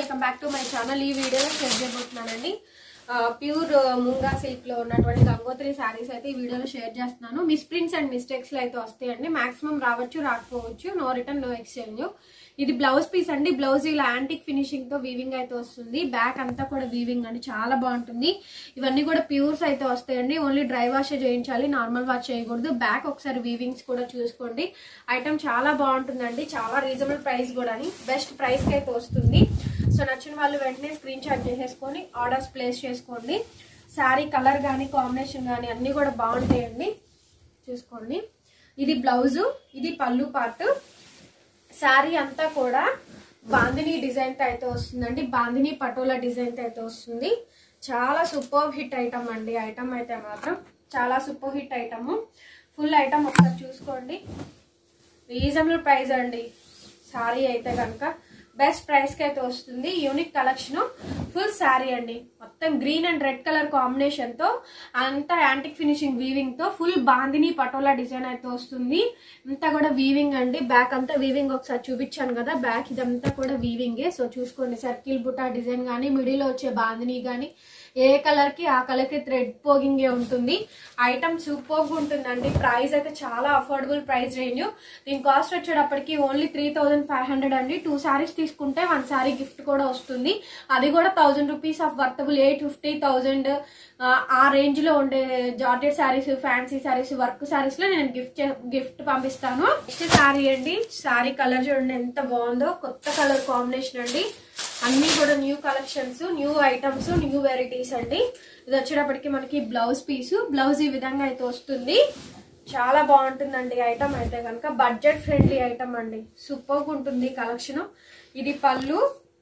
welcome back to my channel ఈ వీడియోలో share చేయబోతున్నానండి ప్యూర్ ముంగా సిల్క్ లో ఉన్నటువంటి గంగోత్రి శారీస్ అయితే ఈ వీడియోలో షేర్ చేస్తున్నాను మిస్ప్రింట్స్ అండ్ మిస్టేక్స్ లో అయితే వస్తాయండి మాక్సిమం రావచ్చు రాకపోవచ్చు నో రిటర్న్ నో ఎక్స్చేంజ్ ఇది బ్లౌజ్ పీస్ అండి బ్లౌజ్ ఇలా యాంటిక్ ఫినిషింగ్ తో వీవింగ్ అయితే వస్తుంది బ్యాక్ అంతా కూడా వీవింగ్ అండి చాలా బాగుంటుంది ఇవన్నీ కూడా ప్యూర్స్ అయితే వస్తాయండి ఓన్లీ డ్రై వాష్ చేయించాలి నార్మల్ వాష్ చేయకూడదు బ్యాక్ ఒకసారి వీవింగ్స్ కూడా చూసుకోండి ఐటమ్ చాలా బాగుంటుందండి చాలా రీజనబుల్ ప్రైస్ కూడా బెస్ట్ ప్రైస్ కి అయితే వస్తుంది సో నచ్చిన వాళ్ళు వెంటనే స్క్రీన్ షాట్ చేసేసుకొని ఆర్డర్స్ ప్లేస్ చేసుకోండి శారీ కలర్ కానీ కాంబినేషన్ కానీ అన్ని కూడా బాగుంటాయండి చూసుకోండి ఇది బ్లౌజు ఇది పళ్ళు పార్ట్ శారీ అంతా కూడా బాందిని డిజైన్ తో అయితే వస్తుందండి బాందిని పటోలా డిజైన్ తో అయితే వస్తుంది చాలా సూపర్ హిట్ ఐటమ్ అండి ఐటమ్ అయితే మాత్రం చాలా super hit item full item ఒకసారి చూసుకోండి రీజనబుల్ ప్రైస్ అండి శారీ అయితే కనుక బెస్ట్ ప్రైస్ కి అయితే వస్తుంది యూనిక్ కలెక్షన్ ఫుల్ శారీ అండి మొత్తం green and red colour combination తో అంతా యాంటిక్ ఫినిషింగ్ వీవింగ్ తో ఫుల్ బాందిని పటోలా డిజైన్ అయితే వస్తుంది అంతా కూడా వీవింగ్ అండి బ్యాక్ అంతా వీవింగ్ ఒకసారి చూపించాను కదా బ్యాక్ ఇదంతా కూడా వీవింగే సో చూసుకోండి సర్కిల్ బుటా డిజైన్ కానీ మిడిల్ వచ్చే బాందిని కానీ ఏ కలర్ కి ఆ కలర్ కి థ్రెడ్ పోగింగే ఉంటుంది ఐటమ్ సూపర్ ఉంటుందండి ప్రైస్ అయితే చాలా అఫోర్డబుల్ ప్రైస్ రేంజ్ దీని కాస్ట్ వచ్చేటప్పటికి only three thousand five hundred అండి టూ సారీస్ తీసుకుంటే వన్ సారీ గిఫ్ట్ కూడా వస్తుంది అది కూడా thousand rupees of worthable eight fifty thousand ఆ రేంజ్ లో ఉండే georgette saris fancy saris work saris లో నేను గిఫ్ట్ గిఫ్ట్ పంపిస్తాను నెక్స్ట్ శారీ అండి శారీ కలర్ చూడండి ఎంత బాగుందో కొత్త కలర్ కాంబినేషన్ అండి అన్ని కూడా new collections new items new varieties అండి ఇది వచ్చేటప్పటికి మనకి బ్లౌజ్ పీస్ బ్లౌజ్ ఈ విధంగా అయితే వస్తుంది చాలా బాగుంటుందండి ఐటమ్ అయితే కనుక బడ్జెట్ ఫ్రెండ్లీ ఐటమ్ అండి సూపర్ ఉంటుంది కలెక్షన్ ఇది పళ్ళు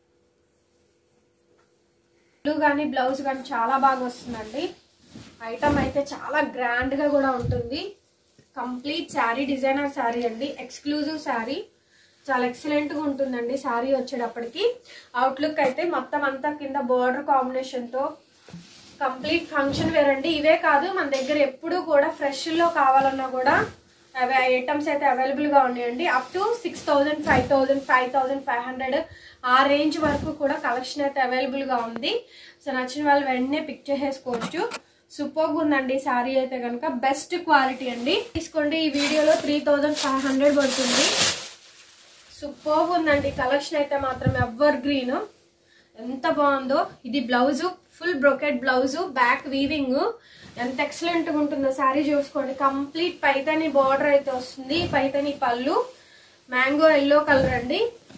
పళ్ళు కానీ బ్లౌజ్ కానీ చాలా బాగా వస్తుందండి ఐటమ్ అయితే చాలా గ్రాండ్ గా కూడా ఉంటుంది కంప్లీట్ శారీ డిజైనర్ శారీ అండి ఎక్స్క్లూజివ్ శారీ చాలా ఎక్సలెంట్ గా ఉంటుందండి శారీ వచ్చేటప్పటికి అవుట్లుక్ అయితే మొత్తం అంతా కింద బోర్డర్ కాంబినేషన్ తో కంప్లీట్ ఫంక్షన్ వేర్ అండి ఇవే కాదు మన దగ్గర ఎప్పుడు కూడా ఫ్రెష్ లో కావాలన్నా కూడా అవి ఐటమ్స్ అయితే అవైలబుల్ గా ఉన్నాయండి up to six thousand five thousand five thousand five hundred ఆ రేంజ్ వరకు కూడా కలెక్షన్ అయితే అవైలబుల్ గా ఉంది సో నచ్చిన వాళ్ళు వెంటనే పిక్ చేసేసుకోవచ్చు సూపర్గా ఉందండి శారీ అయితే కనుక బెస్ట్ క్వాలిటీ అండి తీసుకోండి ఈ వీడియోలో త్రీ థౌజండ్ ఫైవ్ హండ్రెడ్ పడుతుంది సూపర్ ఉందండి కలెక్షన్ అయితే మాత్రం ఎవర్ గ్రీన్ ఎంత బాగుందో ఇది blouse full brocade blouse back weaving ఎంత ఎక్సలెంట్ గా ఉంటుందో శారీ చూసుకోండి కంప్లీట్ పైతని బార్డర్ అయితే వస్తుంది పైతని పళ్ళు మ్యాంగో ఎల్లో కలర్ అండి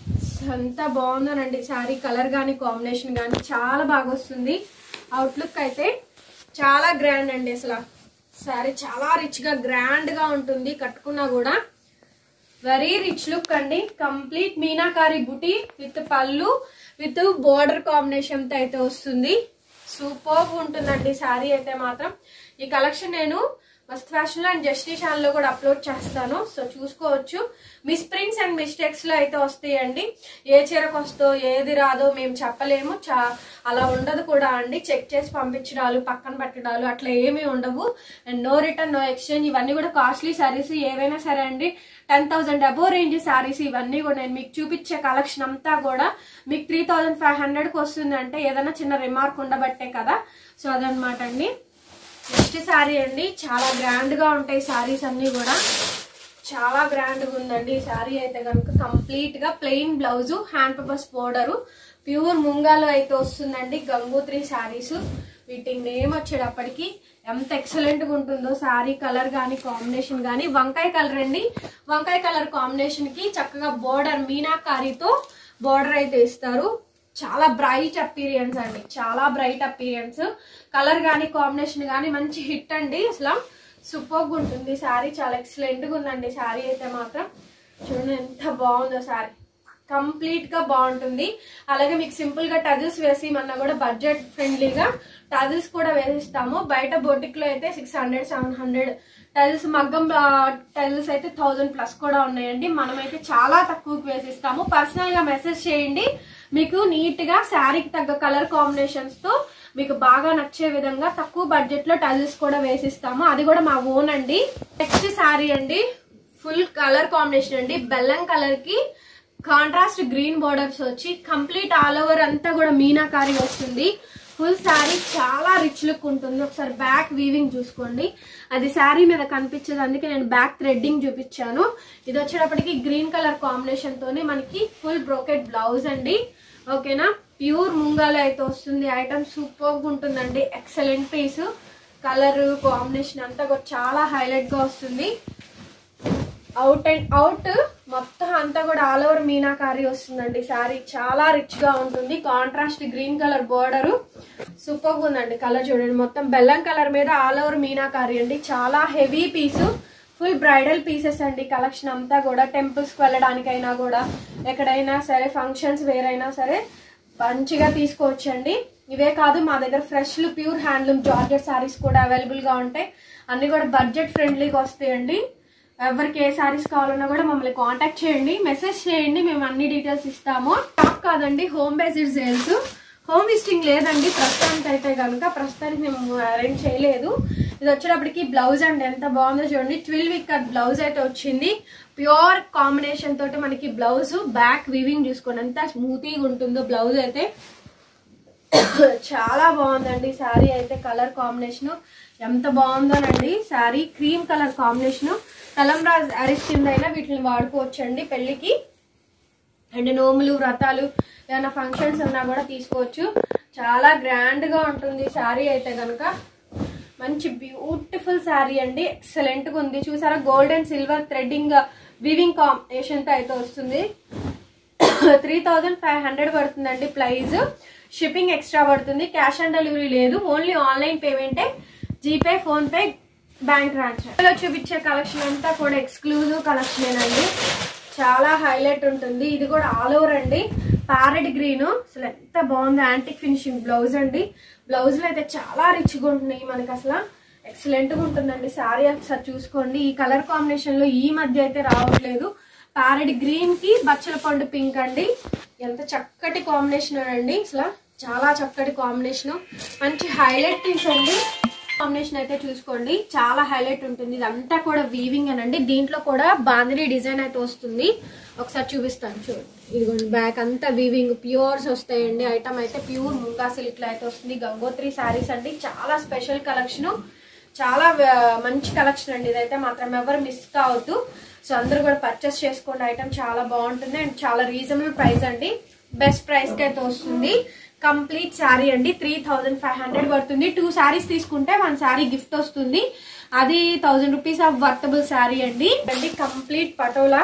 ఎంత బాగుందోనండి శారీ కలర్ కానీ కాంబినేషన్ కానీ చాలా బాగా వస్తుంది అవుట్లుక్ అయితే చాలా గ్రాండ్ అండి అసలు శారీ చాలా రిచ్ గా గ్రాండ్ గా ఉంటుంది కట్టుకున్నా కూడా వెరీ రిచ్ లుక్ అండి కంప్లీట్ మీనాకారి బుటీ విత్ పళ్ళు విత్ బోర్డర్ కాంబినేషన్ తో అయితే వస్తుంది సూపర్ ఉంటుందండి శారీ అయితే మాత్రం ఈ కలెక్షన్ నేను మస్త్ ఫ్యాషన్ లో అండ్ జస్టీ ఛానల్ లో కూడా అప్లోడ్ చేస్తాను సో చూసుకోవచ్చు మిస్ ప్రింట్స్ అండ్ మిస్టేక్స్ లో అయితే వస్తాయండి ఏ చీరకు వస్తో ఏది రాదో మేము చెప్పలేము చా అలా ఉండదు కూడా అండి చెక్ చేసి పంపించడాలు పక్కన పెట్టడాలు అట్లా ఏమీ ఉండవు and no return no exchange ఇవన్నీ కూడా కాస్ట్లీ శారీస్ ఏవైనా సరే అండి ten thousand above range saris ఇవన్నీ కూడా నేను మీకు చూపించే కలెక్షన్ అంతా కూడా మీకు త్రీ థౌసండ్ ఫైవ్ హండ్రెడ్కి వస్తుంది అంటే ఏదైనా చిన్న రిమార్క్ ఉండబట్టే కదా సో అదనమాట అండి నెక్స్ట్ శారీ అండి చాలా గ్రాండ్ గా ఉంటాయి శారీస్ అన్ని కూడా చాలా గ్రాండ్ గా ఉందండి ఈ శారీ అయితే కనుక కంప్లీట్ గా ప్లెయిన్ బ్లౌజ్ హ్యాండ్ పేపర్స్ బోర్డర్ ప్యూర్ ముంగాలో అయితే వస్తుందండి గంగోత్రి శారీస్ వీటి నేమ్ వచ్చేటప్పటికి ఎంత ఎక్సలెంట్ గా ఉంటుందో శారీ కలర్ గానీ కాంబినేషన్ గానీ వంకాయ కలర్ అండి వంకాయ కలర్ కాంబినేషన్ కి చక్కగా బోర్డర్ మీనాకారితో బోర్డర్ అయితే ఇస్తారు చాలా బ్రైట్ అపీరియన్స్ అండి చాలా బ్రైట్ అపీరియన్స్ కలర్ గానీ కాంబినేషన్ గానీ మంచి హిట్ అండి అసలు సూపర్ గా ఉంటుంది శారీ చాలా ఎక్సలెంట్ గా ఉందండి శారీ అయితే మాత్రం చూడండి ఎంత బాగుందో శారీ కంప్లీట్ గా బాగుంటుంది అలాగే మీకు సింపుల్ గా టజిల్స్ వేసి మన కూడా బడ్జెట్ ఫ్రెండ్లీగా టజిల్స్ కూడా వేసిస్తాము బయట బొటిక్ లో అయితే six hundred seven hundred tassels మగ్గం టజిల్స్ అయితే థౌజండ్ ప్లస్ కూడా ఉన్నాయండి మనమైతే చాలా తక్కువకి వేసిస్తాము పర్సనల్ గా మెసేజ్ చేయండి మీకు నీట్ గా శారీకి తగ్గ కలర్ కాంబినేషన్స్ తో మీకు బాగా నచ్చే విధంగా తక్కువ బడ్జెట్ లో టజిల్స్ కూడా వేసిస్తాము అది కూడా మా ఓన్ అండి నెక్స్ట్ శారీ అండి ఫుల్ కలర్ కాంబినేషన్ అండి బెల్లం కలర్ కి కాంట్రాస్ట్ గ్రీన్ బోర్డర్స్ వచ్చి కంప్లీట్ ఆల్ ఓవర్ అంతా కూడా మీనాకారి వస్తుంది ఫుల్ శారీ చాలా రిచ్ లుక్ ఉంటుంది ఒకసారి బ్యాక్ వీవింగ్ చూసుకోండి అది శారీ మీద కనిపించదు అందుకే నేను బ్యాక్ థ్రెడ్డింగ్ చూపించాను ఇది వచ్చేటప్పటికి గ్రీన్ కలర్ కాంబినేషన్ తోనే మనకి ఫుల్ బ్రోకెట్ బ్లౌజ్ అండి ఓకేనా ప్యూర్ ముంగాలో అయితే వస్తుంది ఐటమ్ సూపర్ గా ఉంటుందండి ఎక్సలెంట్ పీస్ కలర్ కాంబినేషన్ అంతా కూడా చాలా హైలైట్ గా వస్తుంది అవుట్ అండ్ అవుట్ మొత్తం అంతా కూడా ఆల్ ఓవర్ మీనాకారి వస్తుందండి శారీ చాలా రిచ్ గా ఉంటుంది contrast green colour border super ఉందండి కలర్ చూడండి మొత్తం బెల్లం కలర్ మీద ఆల్ ఓవర్ మీనాకారి అండి చాలా heavy piece full bridal pieces అండి కలెక్షన్ అంతా కూడా టెంపుల్స్ కి వెళ్ళడానికైనా కూడా ఎక్కడైనా సరే ఫంక్షన్స్ వేరైనా సరే మంచిగా తీసుకోవచ్చండి ఇవే కాదు మా దగ్గర fresh pure handloom georgette saris కూడా అవైలబుల్ గా ఉంటాయి అన్ని కూడా బడ్జెట్ ఫ్రెండ్లీగా వస్తాయండి ఎవరికి ఏ శారీస్ కావాలన్నా కూడా మమ్మల్ని కాంటాక్ట్ చేయండి మెసేజ్ చేయండి మేము అన్ని డీటెయిల్స్ ఇస్తాము షాప్ కాదండి home based sales home visiting లేదండి ప్రస్తుతానికి అయితే కనుక ప్రస్తుతానికి మేము అరేంజ్ చేయలేదు ఇది వచ్చేటప్పటికి బ్లౌజ్ అండి ఎంత బాగుందో చూడండి ట్విల్ వీక్ కట్ బ్లౌజ్ అయితే వచ్చింది ప్యూర్ కాంబినేషన్ తోటి మనకి బ్లౌజ్ బ్యాక్ వీవింగ్ చూసుకోండి ఎంత స్మూతీగా ఉంటుందో బ్లౌజ్ అయితే చాలా బాగుందండి శారీ అయితే కలర్ కాంబినేషన్ ఎంత బాగుందోనండి శారీ క్రీమ్ కలర్ కాంబినేషన్ తలంబ్రాజ్ అరిస్ కింద అయినా వీటిని వాడుకోవచ్చండి పెళ్లికి అండ్ నోములు వ్రతాలు ఏమైనా ఫంక్షన్స్ ఉన్నా కూడా తీసుకోవచ్చు చాలా గ్రాండ్ గా ఉంటుంది శారీ అయితే కనుక మంచి బ్యూటిఫుల్ శారీ అండి ఎక్సలెంట్ గా ఉంది చూసారా gold and silver threading weaving combination తో అయితే వస్తుంది త్రీ థౌజండ్ ఫైవ్ హండ్రెడ్ పడుతుందండి ప్రైస్ షిప్పింగ్ ఎక్స్ట్రా పడుతుంది క్యాష్ ఆన్ డెలివరీ లేదు ఓన్లీ ఆన్లైన్ పేమెంటే GPay PhonePe bank transfer చూపించే కలెక్షన్ అంతా కూడా ఎక్స్క్లూజివ్ కలెక్షన్ అండి చాలా హైలైట్ ఉంటుంది ఇది కూడా ఆల్ ఓవర్ అండి ప్యారెట్ గ్రీన్ అసలు ఎంత బాగుంది యాంటిక్ ఫినిషింగ్ బ్లౌజ్ అండి బ్లౌజ్ లో అయితే చాలా రిచ్ గా ఉంటున్నాయి మనకి అసలు ఎక్సలెంట్ గా ఉంటుందండి శారీ ఒకసారి చూసుకోండి ఈ కలర్ కాంబినేషన్ లో ఈ మధ్య అయితే రావట్లేదు ప్యారెట్ గ్రీన్ కి బచ్చల పండు పింక్ అండి ఎంత చక్కటి కాంబినేషన్ అండి అసలు చాలా చక్కటి కాంబినేషన్ మంచి హైలైట్ పీస్ అండి కాంబినేషన్ అయితే చూసుకోండి చాలా హైలైట్ ఉంటుంది ఇదంతా కూడా వీవింగ్ అనండి దీంట్లో కూడా బాందిని డిజైన్ అయితే వస్తుంది ఒకసారి చూపిస్తాను చూడండి ఇదిగోండి బ్యాక్ అంతా వీవింగ్ ప్యూర్స్ వస్తాయండి ఐటమ్ అయితే ప్యూర్ ముంగా సిల్క్ లో అయితే వస్తుంది గంగోత్రి శారీస్ అండి చాలా స్పెషల్ కలెక్షన్ చాలా ఆ, మంచి కలెక్షన్ అండి ఇదైతే మాత్రం ఎవరు మిస్ కావద్దు సో అందరూ కూడా పర్చేస్ చేసుకోండి ఐటమ్ చాలా బాగుంటుంది అండ్ చాలా రీజనబుల్ ప్రైస్ అండి బెస్ట్ ప్రైస్ కి అయితే వస్తుంది కంప్లీట్ శారీ అండి త్రీ థౌజండ్ ఫైవ్ హండ్రెడ్ పడుతుంది టూ శారీస్ తీసుకుంటే వన్ శారీ గిఫ్ట్ వస్తుంది అది thousand rupees of worthable sari అండి అండి కంప్లీట్ పటోలా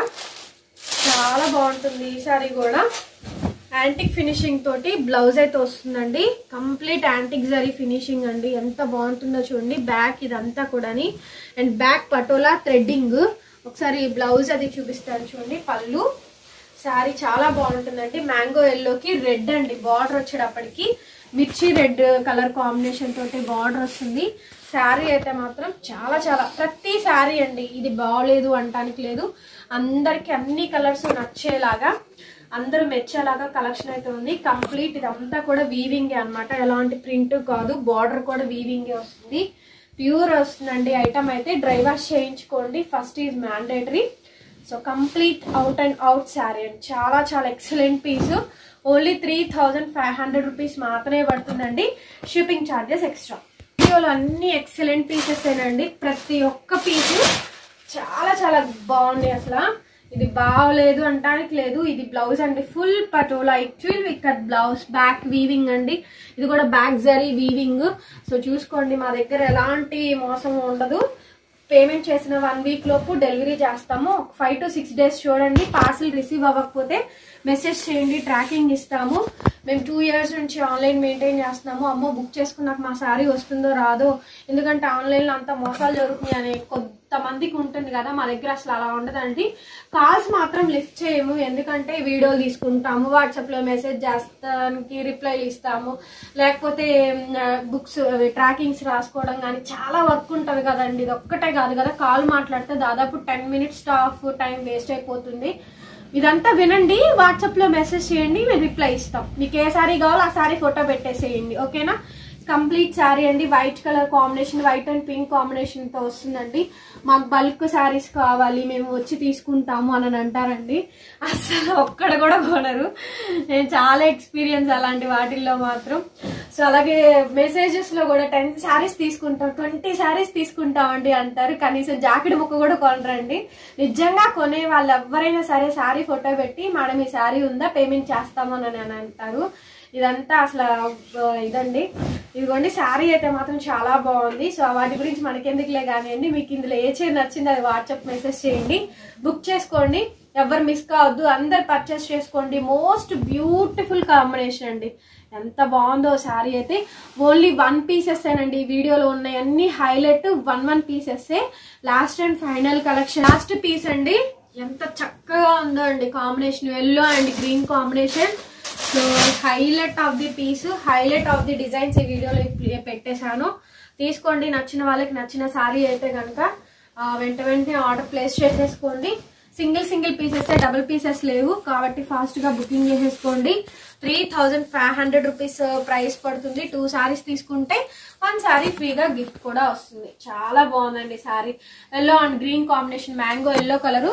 చాలా బాగుంటుంది ఈ శారీ కూడా యాంటిక్ ఫినిషింగ్ తోటి బ్లౌజ్ అయితే వస్తుందండి కంప్లీట్ యాంటిక్ జరీ ఫినిషింగ్ అండి ఎంత బాగుంటుందో చూడండి బ్యాక్ ఇదంతా కూడాని అండ్ బ్యాక్ పటోలా థ్రెడ్డింగ్ ఒకసారి బ్లౌజ్ అది చూపిస్తాను చూడండి పళ్ళు శారీ చాలా బాగుంటుందండి మ్యాంగో ఎల్లోకి రెడ్ అండి బార్డర్ వచ్చేటప్పటికి మిర్చి రెడ్ కలర్ కాంబినేషన్ తోటి బార్డర్ వస్తుంది శారీ అయితే మాత్రం చాలా చాలా ప్రతి శారీ అండి ఇది బాగలేదు అంటానికి లేదు అందరికి అన్ని కలర్స్ నచ్చేలాగా అందరూ మెచ్చేలాగా కలెక్షన్ అయితే ఉంది కంప్లీట్ ఇదంతా కూడా వీవింగ్ అన్నమాట ఎలాంటి ప్రింట్ కాదు బార్డర్ కూడా వీవింగ్ వస్తుంది ప్యూర్ వస్తుందండి ఐటమ్ అయితే డ్రై వాష్ చేయించుకోండి first is mandatory so complete out and out sari అండి చాలా చాలా excellent piece only three thousand five hundred rupees మాత్రమే పడుతుందండి షిప్పింగ్ ఛార్జెస్ ఎక్స్ట్రా వీడియోలో అన్ని ఎక్సలెంట్ పీసెస్ ఏనండి ప్రతి ఒక్క పీసు చాలా చాలా బాగుంది అసలు ఇది బాగలేదు అంటానికి లేదు ఇది బ్లౌజ్ అండి full patola actual ikat blouse back weaving అండి ఇది కూడా బ్యాక్ జరీ వీవింగ్ సో చూసుకోండి మా దగ్గర ఎలాంటి మోసం ఉండదు పేమెంట్ చేసిన వన్ వీక్ లోపు డెలివరీ చేస్తాము ఫైవ్ టు సిక్స్ డేస్ చూడండి పార్సిల్ రిసీవ్ అవ్వకపోతే మెసేజ్ చేయండి ట్రాకింగ్ ఇస్తాము మేము టూ ఇయర్స్ నుంచి ఆన్లైన్ మెయింటైన్ చేస్తున్నాము అమ్మో బుక్ చేసుకున్నాక మా శారీ వస్తుందో రాదో ఎందుకంటే ఆన్లైన్లో అంత మోసాలు జరుగుతున్నాయి అనే కొంతమందికి ఉంటుంది కదా మా దగ్గర అసలు అలా ఉండదండి కాల్స్ మాత్రం లిఫ్ట్ చేయము ఎందుకంటే వీడియోలు తీసుకుంటాము వాట్సాప్లో మెసేజ్ చేస్తానికి రిప్లైలు ఇస్తాము లేకపోతే బుక్స్ ట్రాకింగ్స్ రాసుకోవడం కానీ చాలా వర్క్ ఉంటుంది కదండి ఇది ఒక్కటే కాదు కదా కాల్ మాట్లాడితే దాదాపు ten minutes staff time waste అయిపోతుంది ఇదంతా వినండి వాట్సాప్ లో మెసేజ్ చేయండి మేము రిప్లై ఇస్తాం మీకు ఏ సారీ కావాలో ఆ సారీ ఫోటో పెట్టేసేయండి ఓకేనా కంప్లీట్ శారీ అండి white colour combination white and pink combination తో వస్తుందండి మాకు బల్క్ శారీస్ కావాలి మేము వచ్చి తీసుకుంటాము అని అంటారండి అసలు ఒక్కడ కూడా కొనరు నేను చాలా ఎక్స్పీరియన్స్ అలాంటి వాటిల్లో మాత్రం సో అలాగే మెసేజెస్ లో కూడా టెన్ శారీస్ తీసుకుంటాం ట్వంటీ శారీస్ తీసుకుంటామండి అంటారు కనీసం జాకెట్ ముక్క కూడా కొనరండి నిజంగా కొనే వాళ్ళు ఎవరైనా సరే శారీ ఫోటో పెట్టి మేడం ఈ శారీ ఉందా పేమెంట్ చేస్తాము అని అని అంటారు ఇదంతా అసలు ఆ, ఇదండి ఇదిగోండి శారీ అయితే మాత్రం చాలా బాగుంది సో వాటి గురించి మనకెందుకులే కానివ్వండి మీకు ఇందులో ఏ చీర నచ్చింది అది వాట్సాప్ మెసేజ్ చేయండి బుక్ చేసుకోండి ఎవరు మిస్ కావద్దు అందరు పర్చేస్ చేసుకోండి మోస్ట్ బ్యూటిఫుల్ కాంబినేషన్ అండి ఎంత బాగుందో శారీ అయితే ఓన్లీ వన్ పీసెస్ అండి ఈ వీడియోలో ఉన్నాయి అన్ని highlight one one pieces last and final collection last piece అండి ఎంత చక్కగా ఉందో అండి combination yellow and green combination so highlight of the piece highlight of the designs ఈ వీడియోలో ఇప్- పెట్టేశాను తీసుకోండి నచ్చిన వాళ్ళకి నచ్చిన శారీ అయితే కనుక వెంట వెంటనే ఆర్డర్ ప్లేస్ చేసేసుకోండి single single pieces double pieces లేవు కాబట్టి ఫాస్ట్ గా బుకింగ్ చేసేసుకోండి three thousand five hundred rupees price పడుతుంది టూ సారీస్ తీసుకుంటే వన్ సారీ ఫ్రీగా గిఫ్ట్ కూడా వస్తుంది చాలా బాగుందండి sari yellow and green combination mango yellow colour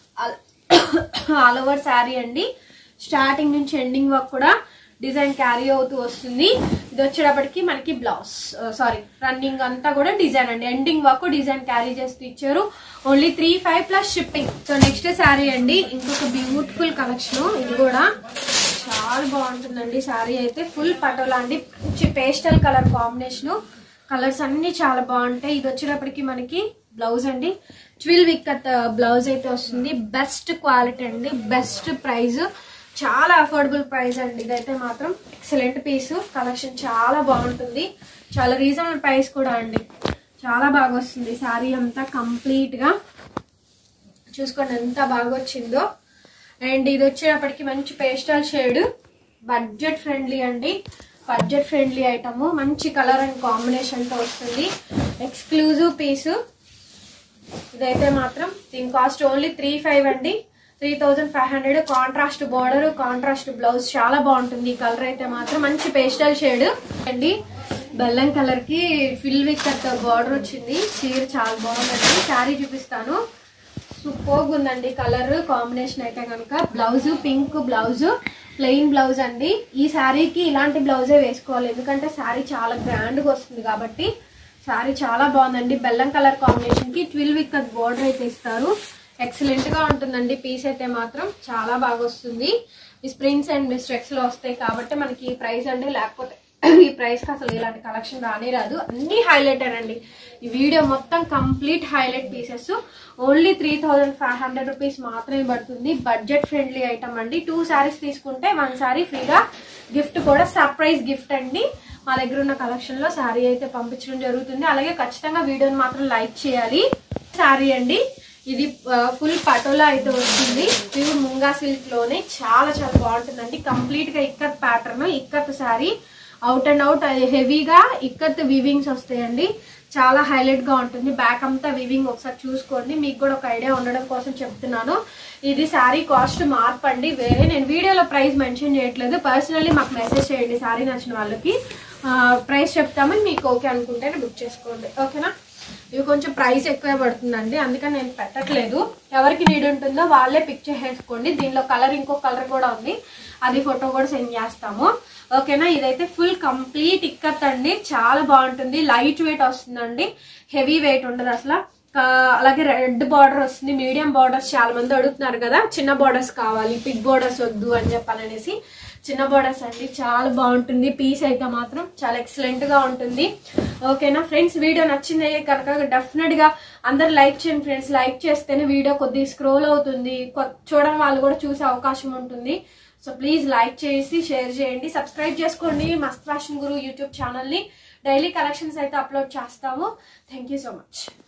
all over sari అండి స్టార్టింగ్ నుంచి ఎండింగ్ వరకు కూడా డిజైన్ క్యారీ అవుతూ వస్తుంది ఇది వచ్చేటప్పటికి మనకి బ్లౌజ్ సారీ రన్నింగ్ అంతా కూడా డిజైన్ అండి ఎండింగ్ వరకు డిజైన్ క్యారీ చేస్తూ ఇచ్చారు only three five plus shipping so next sari అండి ఇంకొక బ్యూటిఫుల్ కలెక్షన్ ఇది కూడా చాలా బాగుంటుందండి శారీ అయితే ఫుల్ పటోలా అండి మంచి పేస్టల్ కలర్ కాంబినేషన్ కలర్స్ అన్ని చాలా బాగుంటాయి ఇది వచ్చేటప్పటికి మనకి బ్లౌజ్ అండి ట్విల్ విక్కత్ బ్లౌజ్ అయితే వస్తుంది బెస్ట్ క్వాలిటీ అండి బెస్ట్ ప్రైస్ చాలా అఫోర్డబుల్ ప్రైస్ అండి ఇదైతే మాత్రం ఎక్సలెంట్ పీస్ కలెక్షన్ చాలా బాగుంటుంది చాలా రీజనబుల్ ప్రైస్ కూడా అండి చాలా బాగా వస్తుంది శారీ అంతా కంప్లీట్ గా చూసుకోండి ఎంత బాగా వచ్చిందో అండ్ ఇది వచ్చేటప్పటికి మంచి పేస్టల్ షేడ్ బడ్జెట్ ఫ్రెండ్లీ అండి బడ్జెట్ ఫ్రెండ్లీ ఐటమ్ మంచి కలర్ అండ్ కాంబినేషన్ తో వస్తుంది ఎక్స్క్లూజివ్ పీస్ ఇదైతే మాత్రం దీని కాస్ట్ ఓన్లీ త్రీ ఫైవ్ అండి three thousand five hundred contrast border contrast blouse చాలా బాగుంటుంది ఈ కలర్ అయితే మాత్రం మంచి పేస్టల్ షేడ్ అండి బెల్లం కలర్ కి ఫిల్ విత్ బార్డర్ వచ్చింది చీర చాలా బాగుందండి శారీ చూపిస్తాను సూపర్ ఉందండి కలర్ కాంబినేషన్ అయితే కనుక blouse pink blouse plain blouse అండి ఈ శారీకి ఇలాంటి బ్లౌజే వేసుకోవాలి ఎందుకంటే శారీ చాలా గ్రాండ్ గా వస్తుంది కాబట్టి శారీ చాలా బాగుందండి బెల్లం కలర్ కాంబినేషన్ కి ట్విల్ విత్ బోర్డర్ అయితే ఇస్తారు ఎక్సలెంట్ గా ఉంటుందండి పీస్ అయితే మాత్రం చాలా బాగా వస్తుంది ఈ స్ప్రింగ్స్ అండ్ మిస్టెక్స్ లో వస్తాయి కాబట్టి మనకి ఈ ప్రైస్ అండి లేకపోతే ఈ ప్రైస్ కి అసలు ఇలాంటి కలెక్షన్ రానే రాదు అన్ని హైలైటర్ అండి ఈ వీడియో మొత్తం complete highlight pieces only three thousand five hundred rupees మాత్రమే పడుతుంది బడ్జెట్ ఫ్రెండ్లీ ఐటమ్ అండి టూ శారీస్ తీసుకుంటే వన్ శారీ ఫ్రీగా గిఫ్ట్ కూడా సర్ప్రైజ్ గిఫ్ట్ అండి మా దగ్గర ఉన్న కలెక్షన్ లో శారీ అయితే పంపించడం జరుగుతుంది అలాగే ఖచ్చితంగా వీడియోని మాత్రం లైక్ చేయాలి శారీ అండి ఇది ఫుల్ పటోలా అయితే వస్తుంది ప్యూర్ ముంగా సిల్క్ లోనే చాలా చాలా బాగుంటుందండి కంప్లీట్ గా ikat pattern ikat sari out and out హెవీగా ఇక్కత్ వివింగ్స్ వస్తాయండి చాలా హైలైట్ గా ఉంటుంది బ్యాక్ అంతా వివింగ్ ఒకసారి చూసుకోండి మీకు కూడా ఒక ఐడియా ఉండడం కోసం చెప్తున్నాను ఇది శారీ కాస్ట్ మార్ప్ అండి వేరే నేను వీడియోలో ప్రైస్ మెన్షన్ చేయట్లేదు పర్సనల్లీ మాకు మెసేజ్ చేయండి శారీ నచ్చిన వాళ్ళకి ప్రైస్ చెప్తామని మీకు ఓకే అనుకుంటేనే బుక్ చేసుకోండి ఓకేనా ఇవి కొంచెం ప్రైస్ ఎక్కువ పడుతుందండి అందుకని నేను పెట్టట్లేదు ఎవరికి నీడ్ ఉంటుందో వాళ్ళే పిక్ చేసేసుకోండి దీనిలో కలర్ ఇంకో కలర్ కూడా ఉంది అది ఫోటో కూడా సెండ్ చేస్తాము ఓకేనా ఇదైతే ఫుల్ కంప్లీట్ ఇక్కత్ అండి చాలా బాగుంటుంది లైట్ వెయిట్ వస్తుందండి హెవీ వెయిట్ ఉండదు అసలు కా- అలాగే రెడ్ బార్డర్ వస్తుంది మీడియం బార్డర్స్ చాలా మంది అడుగుతున్నారు కదా చిన్న బార్డర్స్ కావాలి బిగ్ బార్డర్స్ వద్దు అని చెప్పాలనేసి చిన్న బార్డర్స్ అండి చాలా బాగుంటుంది పీస్ అయితే మాత్రం చాలా ఎక్సలెంట్ గా ఉంటుంది ఓకేనా ఫ్రెండ్స్ వీడియో నచ్చింది కనుక డెఫినెట్ గా అందరు లైక్ చేయండి ఫ్రెండ్స్ లైక్ చేస్తేనే వీడియో కొద్దిగా స్క్రోల్ అవుతుంది కొ- చూడని వాళ్ళు కూడా చూసే అవకాశం ఉంటుంది సో ప్లీజ్ లైక్ చేసి షేర్ చేయండి సబ్స్క్రైబ్ చేసుకోండి Mast fashion guru YouTube channel ని డైలీ కలెక్షన్స్ అయితే అప్లోడ్ చేస్తాము థ్యాంక్ యూ సో మచ్